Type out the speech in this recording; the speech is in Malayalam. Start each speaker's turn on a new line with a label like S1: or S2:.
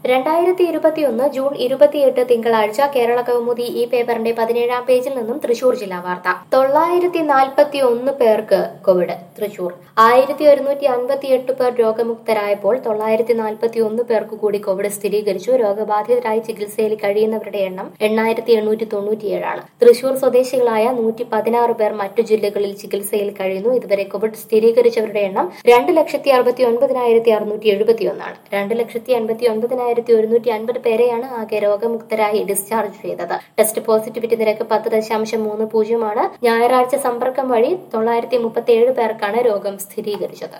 S1: രണ്ടായിരത്തി ഇരുപത്തിയൊന്ന് ജൂൺ ഇരുപത്തിയെട്ട് തിങ്കളാഴ്ച കേരള കൗമുദി ഈ പേപ്പറിന്റെ പതിനേഴാം പേജിൽ നിന്നും തൃശൂർ ജില്ലാ വാർത്ത തൊള്ളായിരത്തി നാൽപ്പത്തി ഒന്ന് പേർക്ക് കോവിഡ് തൃശൂർ ആയിരത്തി ഒരുന്നൂറ്റി അൻപത്തിയെട്ട് പേർ രോഗമുക്തരായപ്പോൾ തൊള്ളായിരത്തി നാൽപ്പത്തി ഒന്ന് പേർക്ക് കൂടി കോവിഡ് സ്ഥിരീകരിച്ചു രോഗബാധിതരായി ചികിത്സയിൽ കഴിയുന്നവരുടെ എണ്ണം എണ്ണായിരത്തി എണ്ണൂറ്റി തൊണ്ണൂറ്റിയേഴാണ് തൃശൂർ സ്വദേശികളായ നൂറ്റി പതിനാറ് പേർ മറ്റു ജില്ലകളിൽ ചികിത്സയിൽ കഴിയുന്നു ഇതുവരെ കോവിഡ് സ്ഥിരീകരിച്ചവരുടെ എണ്ണം രണ്ട് ലക്ഷത്തി അറുപത്തി ഒൻപതിനായിരത്തി അറുന്നൂറ്റി എഴുപത്തിയൊന്നാണ് രണ്ട് ലക്ഷത്തി അൻപത്തി ഒൻപതിനായിരത്തി ഒരുന്നൂറ്റി അൻപത് പേരെയാണ് ആകെ രോഗമുക്തരായി ഡിസ്ചാർജ് ചെയ്തത് ടെസ്റ്റ് പോസിറ്റിവിറ്റി നിരക്ക് പത്ത് ദശാംശം മൂന്ന് പൂജ്യമാണ് ഞായറാഴ്ച സമ്പർക്കം വഴി തൊള്ളായിരത്തി മുപ്പത്തി ഏഴ് പേർക്കാണ് രോഗം സ്ഥിരീകരിച്ചത്